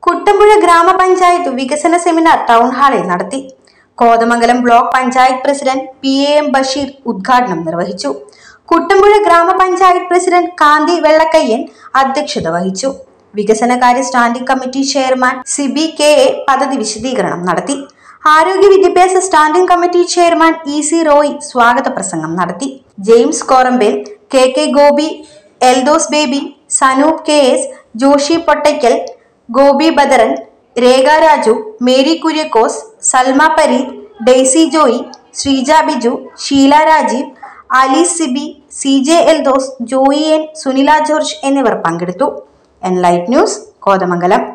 കുട്ടമ്പുഴ ഗ്രാമപഞ്ചായത്ത് വികസന seminar town ഹാളിൽ നടത്തി Kothamangalam block panchayat president P A M Basheer ഉദ്ഘാടനം നിർവഹിച്ചു കുട്ടമ്പുഴ ഗ്രാമപഞ്ചായത്ത് പ്രസിഡന്റ് കാന്തി വെള്ളക്കയ്യൻ അധ്യക്ഷത വഹിച്ചു വികസനകാര്യ standing committee chairman Sibi K A പദ്ധതി വിശദീകരണം നടത്തി ആരോഗ്യ വിദ്യാഭ്യാസ standing committee chairman E C Roy സ്വാഗത പ്രസംഗം നടത്തി James Korampel K K Gopi Eldhose Baby Sanoop K S Joshi Pottackal Gopi Badaran Rekha Raju Mary Kuriakose Salma Pareed Daisy Joy Sreeja Biju Sheela Rajeev Ali Sibi C J Eldhose Joy N Sunila George എന്നിവർ പങ്കെടുത്തു എൻ ലൈറ്റ് ന്യൂസ് കോതമംഗലം